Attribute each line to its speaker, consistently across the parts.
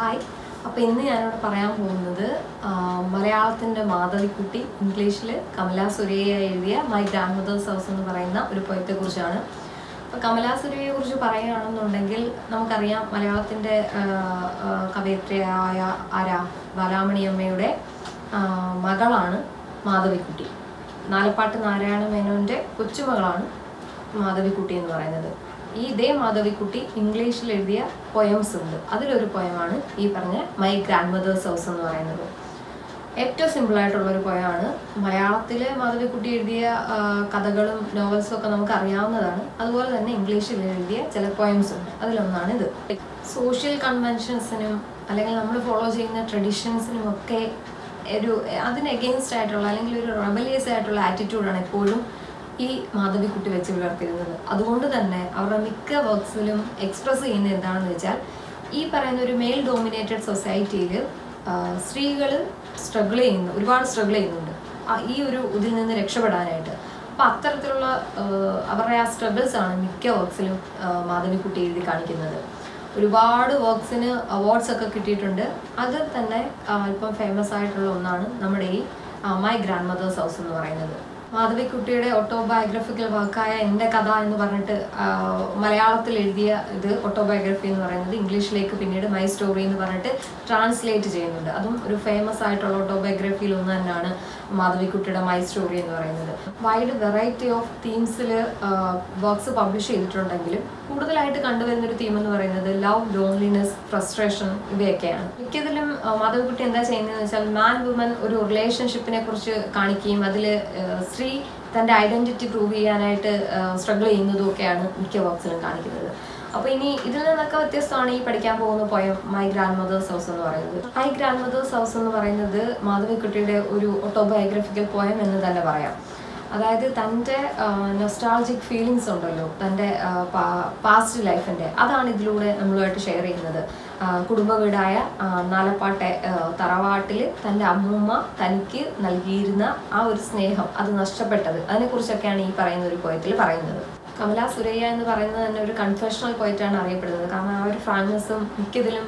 Speaker 1: Hi അപ്പോൾ ഇന്ന് ഞാനിവിടെ പറയാൻ പോകുന്നത് ആ, മലയാളത്തിൻ്റെ മാധവിക്കുട്ടി ഇംഗ്ലീഷിൽ കമലാ സുരയ്യ എഴുതിയ മൈ ഗ്രാൻഡ് മദേഴ്സ് ഹൗസ് എന്ന് പറയുന്ന ഒരു പോയത്തെക്കുറിച്ചാണ് അപ്പോൾ കമലാ സുരയ്യയെ കുറിച്ച് പറയുകയാണെന്നുണ്ടെങ്കിൽ നമുക്കറിയാം മലയാളത്തിൻ്റെ ആ, ആ, കവയിത്രിയായ ആരാ ബാലാമണി അമ്മയുടെ ആ, മകളാണ് മാധവിക്കുട്ടി നാലപ്പാട്ട് നാരായണ മേനോൻ്റെ കൊച്ചുമകളാണ് മാധവിക്കുട്ടി എന്ന് പറയുന്നത് ഈ ഇതേ മാധവിക്കുട്ടി ഇംഗ്ലീഷിൽ എഴുതിയ പൊയംസ് ഉണ്ട് അതിലൊരു പൊയമാണ് ഈ പറഞ്ഞ മൈ ഗ്രാൻഡ് മദേഴ്സ് ഹൗസ് എന്ന് പറയുന്നത് ഏറ്റവും സിമ്പിൾ ആയിട്ടുള്ള ഒരു പോയാണ് മലയാളത്തിലെ മാധവിക്കുട്ടി എഴുതിയ ആ, കഥകളും നോവൽസും ഒക്കെ നമുക്ക് അറിയാവുന്നതാണ് അതുപോലെ തന്നെ ഇംഗ്ലീഷിൽ എഴുതിയ ചില പോയംസ് ഉണ്ട് അതിലൊന്നാണ് ഇത് സോഷ്യൽ കൺവെൻഷൻസിനും അല്ലെങ്കിൽ നമ്മൾ ഫോളോ ചെയ്യുന്ന ട്രഡീഷൻസിനും ഒക്കെ ഒരു അതിന് എഗെയിൻസ്റ്റ് ആയിട്ടുള്ള അല്ലെങ്കിൽ ഒരു റെബലിയസ് ആയിട്ടുള്ള ആറ്റിറ്റ്യൂഡാണ് എപ്പോഴും ഈ മാധവിക്കുട്ടി വെച്ച് പുലർത്തിയിരുന്നത് അതുകൊണ്ട് തന്നെ അവരുടെ മിക്ക വർക്ക്സിലും എക്സ്പ്രസ് ചെയ്യുന്നത് എന്താണെന്ന് വെച്ചാൽ ഈ പറയുന്ന ഒരു മെയിൽ ഡോമിനേറ്റഡ് സൊസൈറ്റിയിൽ സ്ത്രീകൾ സ്ട്രഗിൾ ചെയ്യുന്നു ഒരുപാട് സ്ട്രഗിൾ ചെയ്യുന്നുണ്ട് ആ ഈ ഒരു ഇതിൽ നിന്ന് രക്ഷപ്പെടാനായിട്ട് അപ്പം അത്തരത്തിലുള്ള ആ, അവരുടെ ആ സ്ട്രഗിൾസ് ആണ് മിക്ക വർക്ക്സിലും മാധവിക്കുട്ടി എഴുതി കാണിക്കുന്നത് ഒരുപാട് വർക്ക്സിന് അവാർഡ്സ് ഒക്കെ കിട്ടിയിട്ടുണ്ട് അതിൽ തന്നെ ആ, ഇപ്പം ഫേമസ് ആയിട്ടുള്ള ഒന്നാണ് നമ്മുടെ ഈ മൈ ഗ്രാൻഡ് മദേഴ്സ് ഹൗസ് എന്ന് പറയുന്നത് മാധവിക്കുട്ടിയുടെ ഓട്ടോബയോഗ്രഫിക്കൽ വർക്കായ എൻ്റെ കഥ എന്ന് പറഞ്ഞിട്ട് ആ, മലയാളത്തിൽ എഴുതിയ ഇത് ഓട്ടോബയോഗ്രഫി എന്ന് പറയുന്നത് ഇംഗ്ലീഷിലേക്ക് പിന്നീട് മൈ സ്റ്റോറി എന്ന് പറഞ്ഞിട്ട് ട്രാൻസ്ലേറ്റ് ചെയ്യുന്നുണ്ട് അതും ഒരു ഫേമസ് ആയിട്ടുള്ള ഓട്ടോബയോഗ്രഫിയിൽ ഒന്ന് തന്നെയാണ് മാധവിക്കുട്ടിയുടെ മൈ സ്റ്റോറി എന്ന് പറയുന്നത് വൈഡ് വെറൈറ്റി ഓഫ് തീംസിൽ വർക്ക്സ് പബ്ലിഷ് ചെയ്തിട്ടുണ്ടെങ്കിലും കൂടുതലായിട്ട് കണ്ടുവരുന്ന ഒരു തീം എന്ന് പറയുന്നത് ലവ് ലോൺലിനെസ് ഫ്രസ്ട്രേഷൻ ഇവയൊക്കെയാണ് മിക്കതിലും ആ, മാധവിക്കുട്ടി എന്താ ചെയ്യുന്നതെന്ന് വെച്ചാൽ മാൻ വുമൻ ഒരു റിലേഷൻഷിപ്പിനെ കുറിച്ച് കാണിക്കുകയും അതിൽ സ്ത്രീ തൻ്റെ ഐഡന്റിറ്റി പ്രൂവ് ചെയ്യാനായിട്ട് സ്ട്രഗിൾ ചെയ്യുന്നതും ഒക്കെയാണ് മിക്ക വർക്ക്സിലും കാണിക്കുന്നത് അപ്പോൾ ഇനി ഇതിൽ നിന്നൊക്കെ വ്യത്യസ്തമാണ് ഈ പഠിക്കാൻ പോകുന്ന poem my grandmother's house എന്ന് പറയുന്നത് മൈ ഗ്രാൻഡ് മദേഴ്സ് ഹൗസ് എന്ന് പറയുന്നത് മാധവിക്കുട്ടിയുടെ ഒരു ഓട്ടോബയോഗ്രഫിക്കൽ പോയം എന്ന് തന്നെ പറയാം അതായത് തൻ്റെ നൊസ്റ്റാൾജിക് ഫീലിങ്സ് ഉണ്ടല്ലോ തൻ്റെ പാസ്റ്റ് ലൈഫിൻ്റെ അതാണ് ഇതിലൂടെ നമ്മളുമായിട്ട് ഷെയർ ചെയ്യുന്നത് ആ, കുടുംബ വീടായ ആ, നാലപ്പാട്ടെ തറവാട്ടിൽ തൻ്റെ അമ്മൂമ്മ തനിക്ക് നൽകിയിരുന്ന ആ ഒരു സ്നേഹം അത് നഷ്ടപ്പെട്ടത് അതിനെക്കുറിച്ചൊക്കെയാണ് ഈ പറയുന്ന ഒരു പോയത്തിൽ പറയുന്നത് കമല സുരയ്യ എന്ന് പറയുന്നത് തന്നെ ഒരു കൺഫെഷണൽ പോയിട്ടാണ് അറിയപ്പെടുന്നത് കാരണം ആ ഒരു ഫ്രാങ്ക്നെസ്സും മിക്കതിലും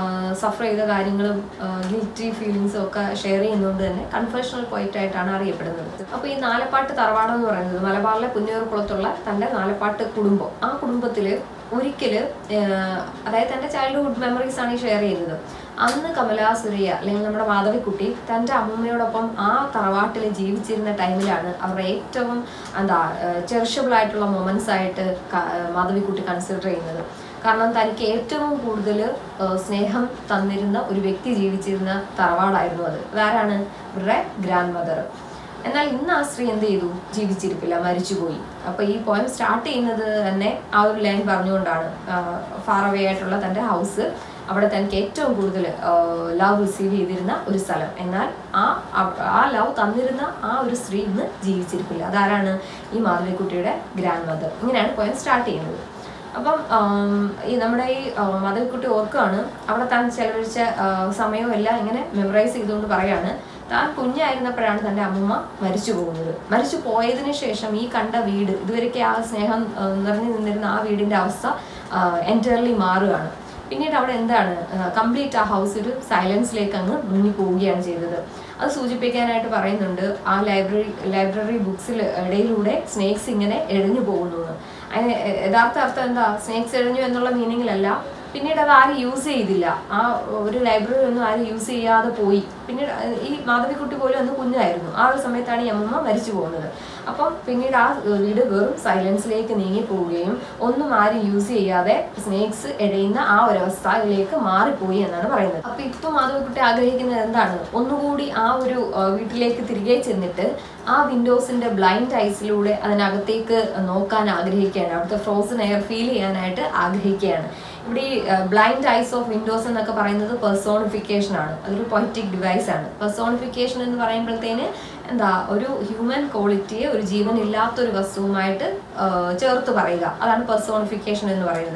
Speaker 1: സഫർ ചെയ്ത കാര്യങ്ങളും ഗിൽറ്റി ഫീലിങ്സും ഒക്കെ ഷെയർ ചെയ്യുന്നതുകൊണ്ട് തന്നെ കൺഫെഷണൽ പോയിന്റ് ആയിട്ടാണ് അറിയപ്പെടുന്നത് അപ്പോൾ ഈ നാലപ്പാട്ട് തറവാട് എന്ന് പറയുന്നത് മലബാറിലെ പുന്നയൂർക്കുളത്തുള്ള തൻ്റെ നാലപ്പാട്ട് കുടുംബം ആ കുടുംബത്തിൽ ഒരിക്കല് ആഹ് അതായത് തൻ്റെ ചൈൽഡ്ഹുഡ് മെമ്മറീസ് ആണ് ഈ ഷെയർ ചെയ്യുന്നത് അന്ന് കമലാ സുരയ്യ അല്ലെങ്കിൽ നമ്മുടെ മാധവിക്കുട്ടി തൻ്റെ അമ്മൂമ്മയോടൊപ്പം ആ തറവാട്ടിൽ ജീവിച്ചിരുന്ന ടൈമിലാണ് അവരുടെ ഏറ്റവും എന്താ ചെറിഷബിൾ ആയിട്ടുള്ള മൊമെന്റ്സ് ആയിട്ട് ക- മാധവിക്കുട്ടി കൺസിഡർ ചെയ്യുന്നത് കാരണം തനിക്ക് ഏറ്റവും കൂടുതൽ സ്നേഹം തന്നിരുന്ന ഒരു വ്യക്തി ജീവിച്ചിരുന്ന തറവാടായിരുന്നു അത് അതാരാണ് ഇവരുടെ ഗ്രാൻഡ് മദർ എന്നാൽ ഇന്ന് ആ സ്ത്രീ എന്ത് ചെയ്തു ജീവിച്ചിരിപ്പില്ല മരിച്ചുപോയി അപ്പൊ ഈ പോയം സ്റ്റാർട്ട് ചെയ്യുന്നത് തന്നെ ആ ഒരു ലൈൻ പറഞ്ഞുകൊണ്ടാണ് ഫാർ അവേ ആയിട്ടുള്ള തൻ്റെ ഹൗസ് അവിടെ തനിക്ക് ഏറ്റവും കൂടുതൽ ലവ് റിസീവ് ചെയ്തിരുന്ന ഒരു സ്ഥലം എന്നാൽ ആ അവ- ആ ലവ് തന്നിരുന്ന ആ ഒരു സ്ത്രീ ഇന്ന് ജീവിച്ചിരിപ്പില്ല അതാരാണ് ഈ മാധവിക്കുട്ടിയുടെ ഗ്രാൻഡ് മദർ ഇങ്ങനെയാണ് പോയം സ്റ്റാർട്ട് ചെയ്യുന്നത് അപ്പം ആം, ഈ നമ്മുടെ ഈ ആ, മാധവിക്കുട്ടി ഓർക്കുകയാണ് അവിടെ താൻ ചെലവഴിച്ച ആ, സമയവും എല്ലാം ഇങ്ങനെ മെമ്മറൈസ് ചെയ്തുകൊണ്ട് പറയാണ് താൻ കുഞ്ഞായിരുന്നപ്പോഴാണ് തൻ്റെ അമ്മൂമ്മ മരിച്ചു പോകുന്നത് മരിച്ചു പോയതിനു ശേഷം ഈ കണ്ട വീട് ഇതുവരെയൊക്കെ ആ സ്നേഹം ആ, നിറഞ്ഞു നിന്നിരുന്ന ആ വീടിൻ്റെ അവസ്ഥ എൻറ്റയർലി മാറുകയാണ് പിന്നീട് അവിടെ എന്താണ് കംപ്ലീറ്റ് ആ ഹൗസ് ഒരു സൈലൻസിലേക്ക് അങ്ങ് മുങ്ങി പോവുകയാണ് ചെയ്തത് അത് സൂചിപ്പിക്കാനായിട്ട് പറയുന്നുണ്ട് ആ ലൈബ്രറി ലൈബ്രറി ബുക്സിൽ ഇടയിലൂടെ സ്നേക്സ് ഇങ്ങനെ എഴഞ്ഞു പോകുന്നു എന്ന്. അതിന് യഥാർത്ഥ അർത്ഥം എന്താ സ്നേക്സ് എഴഞ്ഞു എന്നുള്ള മീനിങ്ങിലല്ല പിന്നീട് അത് ആരും യൂസ് ചെയ്തില്ല ആ ഒരു ലൈബ്രറി ഒന്നും ആരും യൂസ് ചെയ്യാതെ പോയി പിന്നീട് ഈ മാധവിക്കുട്ടി പോലും അന്ന് കുഞ്ഞായിരുന്നു ആ ഒരു സമയത്താണ് ഈ അമ്മമ്മ മരിച്ചു പോകുന്നത് അപ്പം പിന്നീട് ആ വീട് വെറും സൈലൻസിലേക്ക് നീങ്ങി പോവുകയും ഒന്നും ആരും യൂസ് ചെയ്യാതെ സ്നേക്സ് എഴയുന്ന ആ ഒരവസ്ഥയിലേക്ക് മാറിപ്പോയി എന്നാണ് പറയുന്നത് അപ്പൊ ഇപ്പൊ മാധവിക്കുട്ടി ആഗ്രഹിക്കുന്നത് എന്താണ് ഒന്നുകൂടി ആ ഒരു ആ, വീട്ടിലേക്ക് തിരികെ ചെന്നിട്ട് ആ വിൻഡോസിന്റെ ബ്ലൈൻഡ് ഐസിലൂടെ അതിനകത്തേക്ക് നോക്കാൻ ആഗ്രഹിക്കുകയാണ് അവിടുത്തെ ഫ്രോസൺ എയർ ഫീൽ ചെയ്യാനായിട്ട് ആഗ്രഹിക്കുകയാണ് ഇവിടെ ഈ ബ്ലൈൻഡ് ഐസ് ഓഫ് വിൻഡോസ് എന്നൊക്കെ പറയുന്നത് പെർസോണിഫിക്കേഷൻ ആണ് അതൊരു പൊയറ്റിക് ഡിവൈസ് ആണ് പെർസോണിഫിക്കേഷൻ എന്ന് പറയുമ്പോഴത്തേന് എന്താ ഒരു ഹ്യൂമൻ ക്വാളിറ്റിയെ ഒരു ജീവനില്ലാത്തൊരു വസ്തുവുമായിട്ട് ആ, ചേർത്ത് പറയുക അതാണ് പെർസോണിഫിക്കേഷൻ എന്ന് പറയുന്നത്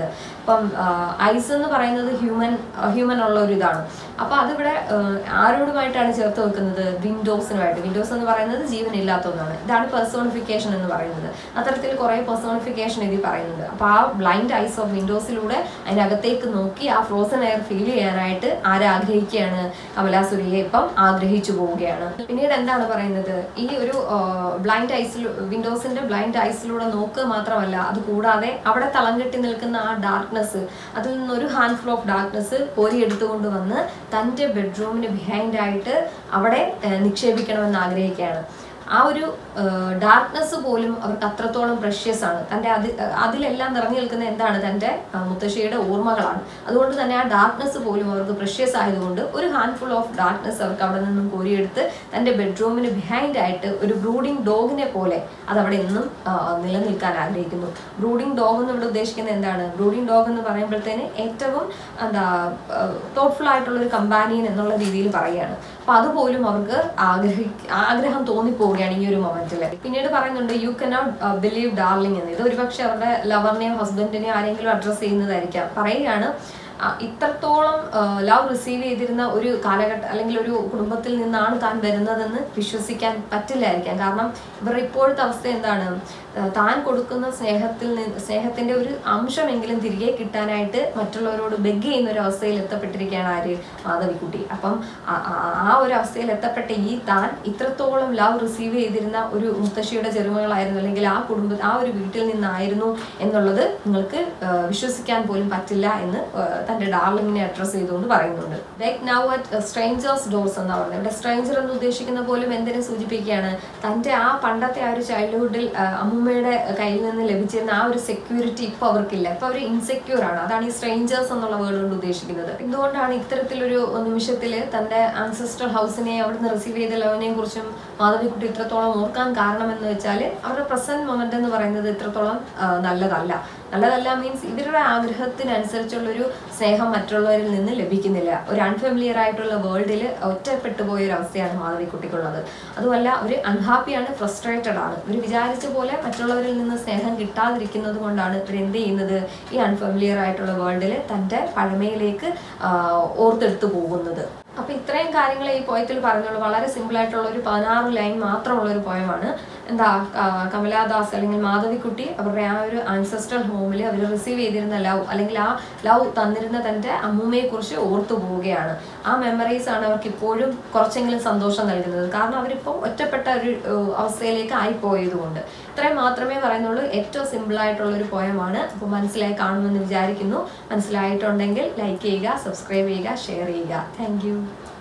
Speaker 1: അപ്പം ഐസ് എന്ന് പറയുന്നത് ഹ്യൂമൻ ഹ്യൂമൻ ഉള്ള ഒരു ഇതാണ് അപ്പോൾ അതിവിടെ ആ, ആരോടുമായിട്ടാണ് ചേർത്ത് വെക്കുന്നത് വിൻഡോസിനുമായിട്ട് വിൻഡോസ് എന്ന് പറയുന്നത് ജീവനില്ലാത്ത ഒന്നാണ് ഇതാണ് പെർസോണിഫിക്കേഷൻ എന്ന് പറയുന്നത് അത്തരത്തിൽ കുറേ പെർസോണിഫിക്കേഷൻ ഇതിൽ പറയുന്നുണ്ട് അപ്പോൾ ആ ബ്ലൈൻഡ് ഐസ് ഓഫ് വിൻഡോസിലൂടെ അതിനകത്തേക്ക് നോക്കി ആ ഫ്രോസൺ എയർ ഫീൽ ചെയ്യാനായിട്ട് ആരാഗ്രഹിക്കുകയാണ് കമലാസുരിയെ ഇപ്പം ആഗ്രഹിച്ചു പോവുകയാണ് പിന്നീട് എന്താണ് പറയുന്നത് ഈ ഒരു ബ്ലൈൻഡ് ഐസിൽ വിൻഡോസിന്റെ ബ്ലൈൻഡ് ഐസിലൂടെ നോക്കുക മാത്രമല്ല അത് കൂടാതെ അവിടെ തളം കെട്ടി നിൽക്കുന്ന ആ ഡാർക്ക്നെസ് അതിൽ നിന്നൊരു ഹാൻഡ് ഫുൾ ഓഫ് ഡാർക്ക്നെസ് കോരിയെടുത്തുകൊണ്ട് വന്ന് തൻ്റെ ബെഡ്റൂമിന് ബിഹൈൻഡ് ആയിട്ട് അവിടെ ഏഹ്, നിക്ഷേപിക്കണമെന്ന് ആഗ്രഹിക്കുകയാണ് ആ ഒരു ഡാർക്ക്നെസ് പോലും അവർക്ക് അത്രത്തോളം പ്രഷ്യസ് ആണ് തൻ്റെ അതി അതിലെല്ലാം നിറഞ്ഞു നിൽക്കുന്ന എന്താണ് തൻ്റെ ആ, മുത്തശ്ശിയുടെ ഓർമ്മകളാണ് അതുകൊണ്ട് തന്നെ ആ ഡാർക്ക്നെസ് പോലും അവർക്ക് പ്രഷ്യസ് ആയതുകൊണ്ട് ഒരു ഹാൻഡ് ഫുൾ ഓഫ് ഡാർക്ക്നെസ് അവർക്ക് അവിടെ നിന്നും കോരിയെടുത്ത് തൻ്റെ ബെഡ്റൂമിന് ബിഹൈൻഡ് ആയിട്ട് ഒരു ബ്രൂഡിംഗ് ഡോഗിനെ പോലെ അത് അവിടെ ഇന്നും ആ, നിലനിൽക്കാൻ ആഗ്രഹിക്കുന്നു ബ്രൂഡിംഗ് ഡോഗ് എന്ന് ഇവിടെ ഉദ്ദേശിക്കുന്നത് എന്താണ് ബ്രൂഡിംഗ് ഡോഗ് എന്ന് പറയുമ്പോഴത്തേന് ഏറ്റവും എന്താ തോട്ട്ഫുൾ ആയിട്ടുള്ള ഒരു കമ്പാനിയൻ എന്നുള്ള രീതിയിൽ പറയുകയാണ് അപ്പൊ അതുപോലും അവർക്ക് ആഗ്രഹി ആഗ്രഹം തോന്നിപ്പോവുകയാണ് ഈ ഒരു മൊമെന്റിൽ പിന്നീട് പറയുന്നുണ്ട് യു കനോട്ട് ബിലീവ് ഡാർലിംഗ് എന്ന് ഇത് ഒരുപക്ഷെ അവരുടെ ലവറിനെയോ ഹസ്ബൻഡിനെയോ ആരെങ്കിലും അഡ്രസ്സ് ചെയ്യുന്നതായിരിക്കാം പറയുകയാണ് ആ, ഇത്രത്തോളം ലവ് റിസീവ് ചെയ്തിരുന്ന ഒരു കാലഘട്ടം അല്ലെങ്കിൽ ഒരു കുടുംബത്തിൽ നിന്നാണ് താൻ വരുന്നതെന്ന് വിശ്വസിക്കാൻ പറ്റില്ലായിരിക്കാം കാരണം ഇവരുടെ ഇപ്പോഴത്തെ അവസ്ഥ എന്താണ് ആ, താൻ കൊടുക്കുന്ന സ്നേഹത്തിൽ നിന്ന് സ്നേഹത്തിന്റെ ഒരു അംശമെങ്കിലും തിരികെ കിട്ടാനായിട്ട് മറ്റുള്ളവരോട് ബെഗ് ചെയ്യുന്ന ഒരു അവസ്ഥയിൽ എത്തപ്പെട്ടിരിക്കുകയാണ് ആര് മാധവിക്കുട്ടി അപ്പം ആ- ആ- ആ ഒരു അവസ്ഥയിൽ എത്തപ്പെട്ട ഈ താൻ ഇത്രത്തോളം ലവ് റിസീവ് ചെയ്തിരുന്ന ഒരു മുത്തശ്ശിയുടെ ചെറുമകളായിരുന്നു അല്ലെങ്കിൽ ആ കുടുംബ ആ ഒരു വീട്ടിൽ നിന്നായിരുന്നു എന്നുള്ളത് നിങ്ങൾക്ക് ആ, വിശ്വസിക്കാൻ പോലും പറ്റില്ല എന്ന് ആ, തന്റെ ഡാർലിങ്ങിനെ അഡ്രസ് ചെയ്തുകൊണ്ട് പറയുന്നുണ്ട് beg now at strangers doors എന്നാ പറയുന്നത് ഇവിടെ സ്ട്രേഞ്ചർ എന്ന് ഉദ്ദേശിക്കുന്ന പോലും എന്തിനെ സൂചിപ്പിക്കുകയാണ് തന്റെ ആ പണ്ടത്തെ ആ ഒരു ചൈൽഡ്ഹുഡിൽ അമ്മൂമ്മയുടെ കയ്യിൽ നിന്ന് ലഭിച്ചിരുന്ന ആ ഒരു സെക്യൂരിറ്റി ഇപ്പൊ അവർക്കില്ല ഇപ്പൊ അവർ ഇൻസെക്യൂർ ആണ് അതാണ് ഈ സ്ട്രേഞ്ചേഴ്സ് എന്നുള്ള വേർഡ് കൊണ്ട് ഉദ്ദേശിക്കുന്നത് എന്തുകൊണ്ടാണ് ഇത്തരത്തിലൊരു നിമിഷത്തിൽ തന്റെ ആൻസിസ്റ്റർ ഹൗസിനെ അവിടുന്ന് റിസീവ് ചെയ്ത ലവനെയും കുറിച്ചും മാധവിക്കുട്ടി ഇത്രത്തോളം ഓർക്കാൻ കാരണമെന്ന് വെച്ചാൽ അവരുടെ പ്രസന്റ് മൊമെന്റ് എന്ന് പറയുന്നത് ഇത്രത്തോളം ആ, നല്ലതല്ല നല്ലതല്ല മീൻസ് ഇവരുടെ ആഗ്രഹത്തിനനുസരിച്ചുള്ളൊരു സ്നേഹം മറ്റുള്ളവരിൽ നിന്ന് ലഭിക്കുന്നില്ല ഒരു അൺഫെമിലിയർ ആയിട്ടുള്ള വേൾഡിൽ ഒറ്റപ്പെട്ടു പോയ ഒരു അവസ്ഥയാണ് മാധവിക്കുട്ടിക്കുള്ളത് അതുമല്ല അവർ അൺഹാപ്പിയാണ് ഫ്രസ്ട്രേറ്റഡ് ആണ് ഇവർ വിചാരിച്ച പോലെ മറ്റുള്ളവരിൽ നിന്ന് സ്നേഹം കിട്ടാതിരിക്കുന്നത് കൊണ്ടാണ് ഇവർ എന്ത് ചെയ്യുന്നത് ഈ അൺഫെമിലിയർ ആയിട്ടുള്ള വേൾഡിൽ തൻ്റെ പഴമയിലേക്ക് ആ, ഓർത്തെടുത്ത് പോകുന്നത് അപ്പൊ ഇത്രയും കാര്യങ്ങൾ ഈ പോയത്തിൽ പറഞ്ഞുള്ളൂ വളരെ സിമ്പിൾ ആയിട്ടുള്ള ഒരു പതിനാറ് ലൈൻ മാത്രമുള്ള ഒരു പോയമാണ് എന്താ ആ, കമലാദാസ് അല്ലെങ്കിൽ മാധവിക്കുട്ടി അവരുടെ ആ ഒരു ആൻസസ്ട്രൽ ഹോമിൽ അവർ റിസീവ് ചെയ്തിരുന്ന ലവ് അല്ലെങ്കിൽ ആ ലവ് തന്നിരുന്ന തന്റെ അമ്മൂമ്മയെ കുറിച്ച് ഓർത്തു പോവുകയാണ് ആ മെമ്മറീസ് ആണ് അവർക്ക് ഇപ്പോഴും കുറച്ചെങ്കിലും സന്തോഷം നൽകുന്നത് കാരണം അവരിപ്പം ഒറ്റപ്പെട്ട ഒരു ഏഹ്, അവസ്ഥയിലേക്ക് ആയിപ്പോയത് കൊണ്ട് ഇത്രയും മാത്രമേ പറയുന്നുള്ളൂ ഏറ്റവും സിമ്പിൾ ആയിട്ടുള്ള ഒരു പോയമാണ് അപ്പോൾ മനസ്സിലായി കാണുമെന്ന് വിചാരിക്കുന്നു മനസ്സിലായിട്ടുണ്ടെങ്കിൽ ലൈക്ക് ചെയ്യുക സബ്സ്ക്രൈബ് ചെയ്യുക ഷെയർ ചെയ്യുക താങ്ക്